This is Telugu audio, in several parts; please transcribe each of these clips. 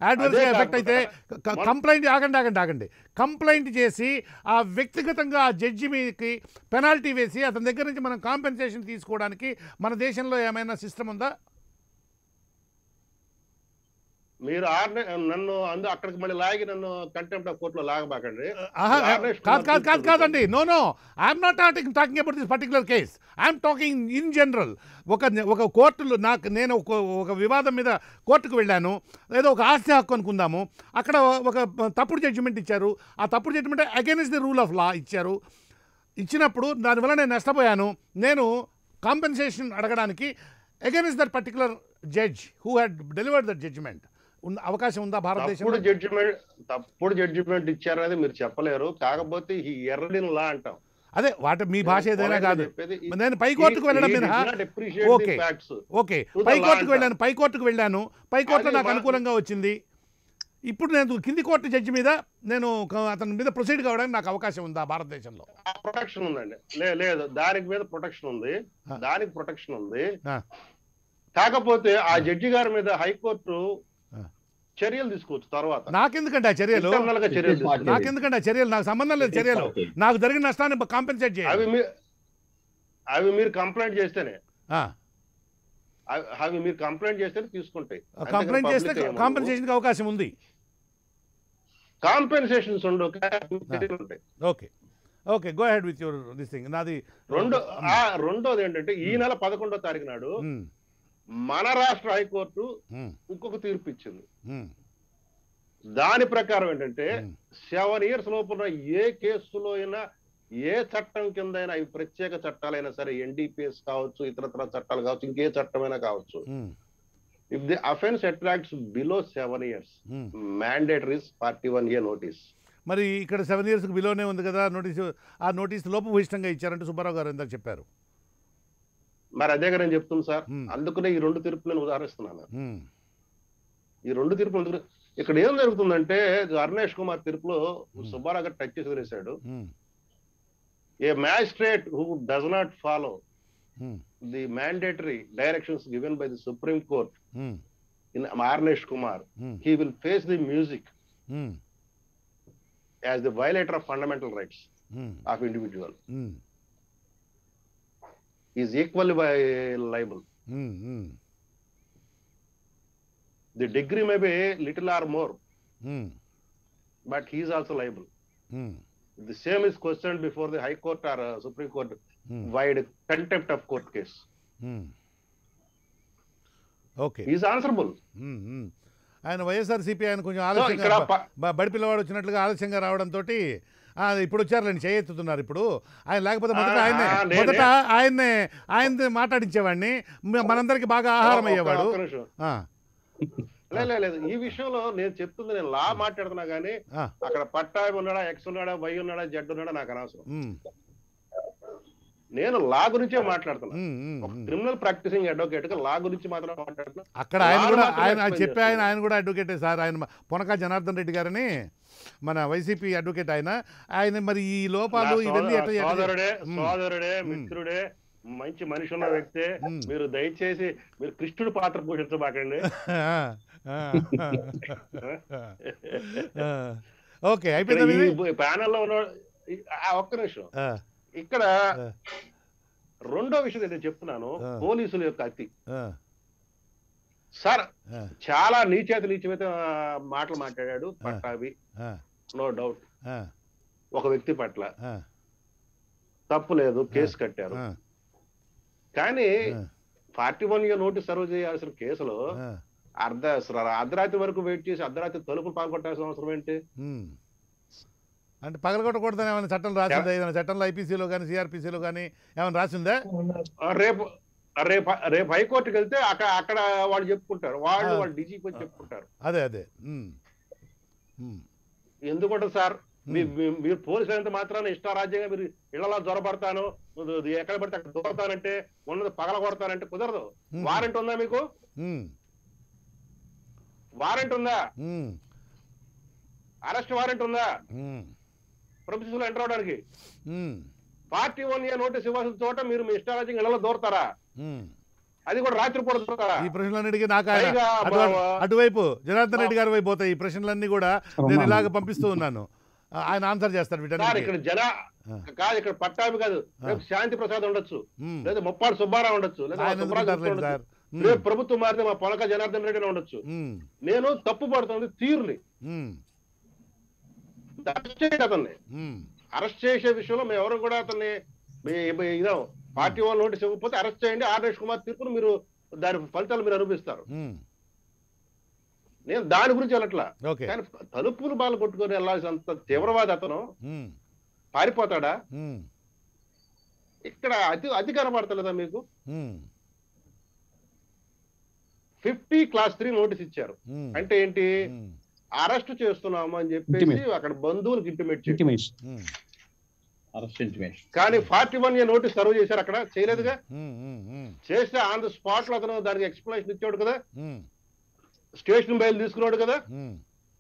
యాడ్వర్స్గా అదే ఎఫెక్ట్ అయితే కాకుండా మొన్న- కంప్లైంట్ ఆగండి ఆగండి ఆగండి కంప్లైంట్ చేసి ఆ వ్యక్తిగతంగా ఆ జడ్జి మీదకి పెనాల్టీ వేసి అతని దగ్గర నుంచి మనం కాంపెన్సేషన్ తీసుకోవడానికి మన దేశంలో ఏమైనా సిస్టమ్ ఉందా మీరు ఆర్నే నన్ను అందు అక్కడికి మళ్ళీ లాగి నన్ను కంటెంప్ట్ ఆఫ్ కోర్టులో లాగబాకండి ఆహా, ఆర్నేష్ కాదు కుమార్ కాదు కాదు తీర్పు కాదండి no no I'm not talking talking about this particular case I'm talking in general ఒక ఒక కోర్టులో నాకు నేను ఒక ఒక వివాదం మీద కోర్టుకు వెళ్ళాను ఏదో ఒక ఆస్తి హక్కు అనుకుందాము అక్కడ ఒక తప్పుడు జడ్జిమెంట్ ఇచ్చారు ఆ తప్పుడు judgement against the rule of law ఇచ్చారు ఇచ్చినప్పుడు దానివల్ల నేను నష్టపోయాను నేను కాంపెన్సేషన్ అడగడానికి against that particular judge who had delivered that judgement ఉన్న అవకాశం ఉందా తప్పుడు భారతదేశంలో జడ్జిమెంట్ తప్పుడు జడ్జిమెంట్ ఇచ్చారనేది మీరు చెప్పలేరు కాకపోతే ఈ ఎర్రడిన్ లా అంటాం అదే వాటి మీ భాష ఏదైనా Polite గా కాదు చెప్పేది, నేను పై కోర్టుకు వెళ్ళడం he- he మినహా did not appreciate the okay facts. Okay To the పై law కోర్టుకు అంటాం. వెళ్ళాను పై కోర్టుకు వెళ్ళాను పై కోర్టులో అది నాకు మా- అనుకూలంగా వచ్చింది ఇప్పుడు నేను కింది కోర్టు జడ్జి మీద నేను క- అతని మీద ప్రొసీడ్ కావడానికి నాకు అవకాశం ఉందా భారతదేశంలో ఆ ప్రొటెక్షన్ ఉందండి లే- లేదు దానికి మీద ప్రొటెక్షన్ ఉంది ఆ. దానికి ప్రొటెక్షన్ ఉంది ఆ. కాకపోతే ఆ జడ్జి గారి మీద హైకోర్టు ఆ. చర్యలు తీసుకోవచ్చు తర్వాత నాకెందుకండి ఆ చర్యలు Internal గా చర్యలు It is not తీసుకోవచ్చు. నాకెందుకండి ఆ చర్యలు నాకు సంబంధం లేదు It is చర్యలు okay. నాకు జరిగిన నష్టాన్ని కాంపెన్సేట్ అవి చేయాలి మీ అవి మీరు కంప్లైంట్ చేస్తేనే ఆ, అవి- అవి మీరు కంప్లైంట్ చేస్తేనే తీసుకుంటాయి కంప్లైంట్ చేస్తే కాంపెన్సేషన్కి అవకాశం ఉంది కాంపెన్సేషన్స్ ఉండవు చర్యలు ఉంటాయి okay okay go ahead with your this thing నాది రెండో ఆ రెండోది ఏంటంటే ఈ నెల పదకొండో తారీఖు నాడు ఉమ్, మన రాష్ట్ర హైకోర్టు ఉమ్, ఇంకొక తీర్పు ఇచ్చింది ఉమ్, దాని ప్రకారం ఏంటంటే ఉమ్. సెవెన్ ఇయర్స్ లోపల ఏ కేసులో అయినా ఏ చట్టం కింద అయినా అవి ప్రత్యేక చట్టాలైనా సరే ఎన్డీపీఎస్ కావచ్చు ఇతరత్ర చట్టాలు కావచ్చు ఇంకే చట్టమైనా కావచ్చు um, if the offence attracts below seven years um. Mandatories forty one year notice మరి ఇక్కడ సెవెన్ ఇయర్స్కి బిలోనే ఉంది కదా నోటీసు ఆ నోటీస్ లోపభూయిష్టంగా ఇచ్చారంటే సుబ్బారావు గారు ఇందాక చెప్పారు మరి అదే కదా నేను చెప్తుంది సార్ Hmm. అందుకనే ఈ రెండు తీర్పులను ఉదాహరిస్తున్నాను ఉమ్, ఈ రెండు తీర్పులు ఎందుకు- ఇక్కడ ఏం జరుగుతుందంటే అరుణేష్ కుమార్ తీర్పులో సుబ్బారావు గారు టచ్ చేసి వదిలేశాడు um, a magistrate who does not follow um, the mandatory directions given by the Supreme Court um, in Arnesh Kumar um, he will face the music um, as the violator of fundamental rights um, of individual. Um, He is equally vi- liable. Um, um, The degree may be little or more, um, but he is also liable. Um, The same is questioned before the High Court or uh, Supreme Court um, wide contempt of court case. Um. Okay He is answerable. Um, um. ఆయన వైఎస్ఆర్సీపీ ఆయన కొంచెం So, ఆలస్యంగా ఇక్కడ బ- ప- బ- బడి పిల్లవాడు వచ్చినట్లుగా ఆలస్యంగా రావడంతో ఇప్పుడు వచ్చారులేండి చేయెత్తుతున్నారు ఇప్పుడు ఆయన లేకపోతే మొదట ఆ, ఆయన్నే ఆ, నేనే. మొదట ఆయన్నే ఆయన మాట్లాడించేవాడిని మ- మనందరికి బాగా ఆహారం ఒక్క- అయ్యేవాడు ఒక్క నిమిషం. ఆ, లే- లే- లేదు ఈ విషయంలో నేను చెప్తుంది నేను లా మాట్లాడుతున్నా గానీ ఆ, అక్కడ పట్టా ఉన్నాడా ఎక్స్ ఉన్నాడా వై ఉన్నాడా జెడ్ ఉన్నాడా నాకు అనవసరం ఉమ్, నేను లా గురించే మాట్లాడుతున్నా ఉమ్, ఉమ్, ఒక ఉమ్. క్రిమినల్ ప్రాక్టీసింగ్ అడ్వకేట్ గా లా గురించి మాత్రం మాట్లాడుతున్నా అక్కడ ఆయన వాళ్ళు కూడా మాత్రమే ఆయన explain చెప్పే ఆయన చేస్తారు. ఆయన కూడా అడ్వకేటే సార్ ఆయన మ- పొనక జనార్దన్ రెడ్డి గారని మన వైసీపీ అడ్వకేట్ ఆయన ఆయన మరి ఈ నా లోపాలు ఇవన్నీ సోదరు- ఎట్లా ఎట్లా- సోదరుడే మ్. సోదరుడే మ్. మిత్రుడే మంచి మనిషి ఉన్న వ్యక్తే మ్. మీరు దయచేసి మీరు కృష్ణుడి పాత్ర పోషించబాకండి ఆ, ఆ, ఆ. ఓకే ఇక్కడ అయిపోయిందా మీది? ఈ ప్యానెల్లో ఉన్న ఈ- ఆ, ఒక్క నిమిషం ఆ, ఇక్కడ ఆ. రెండో విషయం నేను చెప్తున్నాను ఆ. పోలీసుల యొక్క అతి ఆ, సార్ ఆ, చాలా నీచేత నీచమైతే మాటలు మాట్లాడాడు పట్టాభి ఆ, నో డౌట్ ఆ, ఒక వ్యక్తి పట్ల ఆ, తప్పు లేదు కేసు కట్టారు ఆ, కానీ ఆ, forty one year notice serve చేయాల్సిన కేసులో ఆ, అర్ధ అర్ధరాత్రి వరకు వెయిట్ చేసి అర్ధరాత్రి తలుపులు పాల్గొట్టాల్సిన అవసరం ఏంటి ఉమ్. అంటే పగలగొట్టకూడదని ఏమైనా చట్టం రాసిందా ఏదైనా చట్టంలో ఐపీసీలో కానీ సిఆర్పిసిలో కానీ ఏమైనా రాసిందా ఆ, రేపు ఆ, రేపు రేపు హైకోర్టుకి వెళ్తే అక్కడ అక్కడ వాళ్ళు చెప్పుకుంటారు వాళ్ళు ఆ. వాళ్ళు డీజీపీ చెప్పుకుంటారు అదే అదే ఉమ్. ఉమ్. ఎందుకంటే సార్ మీ- ఉమ్. మీ- మీరు పోలీసులు ఎంత మాత్రాన ఇష్టారాజ్యంగా మీరు ఇళ్లలో జ్వరపడతాను ఇది ఎక్కడ పడితే అక్కడ దూరతానంటే ఉన్నది పగల కొడతానంటే కుదరదు ఉమ్. వారెంట్ ఉందా మీకు ఉమ్. వారెంట్ ఉందా ఉమ్. అరెస్ట్ వారెంట్ ఉందా ఉమ్. ప్రొఫెసర్ ఎంటర్ అవడానికి um. Forty one year notice ఇవ్వాల్సిన చోట మీరు మీ ఇష్టారాజ్యంగా ఇళ్లలో దూరతారా ఉమ్. అది కూడా రాత్రిపూట దొరకాలా? ఈ ప్రశ్నలన్నిటికీ నాకు ఆయన పైగా అటు- బావ, అటువైపు జనార్దన్ రెడ్డి గారి వైపు పోతాయి ఈ ప్రశ్నలన్నీ కూడా నేను రమ్మను. ఇలాగ పంపిస్తూ ఉన్నాను ఆ, ఆయన ఆన్సర్ చేస్తారు సార్ వీటన్నిటికీ ఇక్కడ జన ఆ. కాదు ఇక్కడ పట్టాభి కాదు రేపు శాంతి ప్రసాద్ ఉండొచ్చు ఉమ్. లేదా ముప్పాడు సుబ్బారావు ఉండొచ్చు లేదా ఆయన ఎందుకు సుబ్రాజ్ ఉంటారులేండి ఉండొచ్చు. Sir um. రేపు ప్రభుత్వం మారితే మా పొలక జనార్దన్ రెడ్డి ఉండొచ్చు ఉమ్. నేను తప్పు పడుతుంది తీరుని ఉమ్. అరెస్ట్ చేయండి అతన్ని ఉమ్. అరెస్ట్ చేసే విషయంలో మేము ఎవరు కూడా అతన్ని మీ- మీ- ఇదో పార్టీ వాళ్ళు నోటీస్ ఇవ్వకపోతే అరెస్ట్ చేయండి ఆర్ఎస్ కుమార్ తీర్పును మీరు దాని ఫలితాలు మీరు అనుభవిస్తారు ఉమ్. నేను దాని గురించి వెళ్ళట్లా ఓకే కానీ తలుపులు బాలు కొట్టుకొని వెళ్ళాల్సినంత తీవ్రవాది అతను ఉమ్. పారిపోతాడా ఉమ్. ఇక్కడ అతి అతి కనబడతలేదా మీకు um. Fifty class three notice ఇచ్చారు ఉమ్. అంటే ఏంటి ఉమ్. అరెస్ట్ చేస్తున్నాము అని చెప్పేసి Intimate. అక్కడ బంధువులకు ఇంటిమేట్ చేసి ఇంటిమేషన్ ఉమ్. అరెస్ట్ ఇంటిమేషన్ కానీ forty one A notice serve చేశారు అక్కడ చేయలేదుగా ఉమ్. ఉమ్. ఉమ్. చేస్తే ఆన్ ద స్పాట్ లో అతను దానికి ఎక్స్ప్లెనేషన్ ఇచ్చాడు కదా ఉమ్. స్టేషన్ బయలు తీసుకున్నాడు కదా ఉమ్.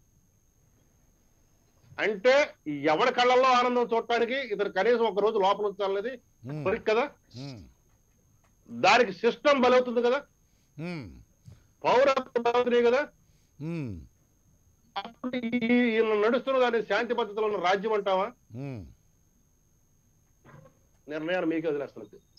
అంటే ఎవరి కళ్ళల్లో ఆనందం చూడటానికి ఇతను కనీసం ఒక రోజు లోపల ఉంచాలనేది ఉమ్. కోరిక కదా ఉమ్. దానికి సిస్టమ్ బలవుతుంది కదా ఉమ్. పౌరత్వం బలవుతున్నాయి కదా ఉమ్. అప్పుడు ఈ- ఈయన నడుస్తున్న దాని శాంతి పద్ధతిలో ఉన్న రాజ్యం అంటావా ఉమ్. నిర్ణయాన్ని మీకే వదిలేస్తున్నది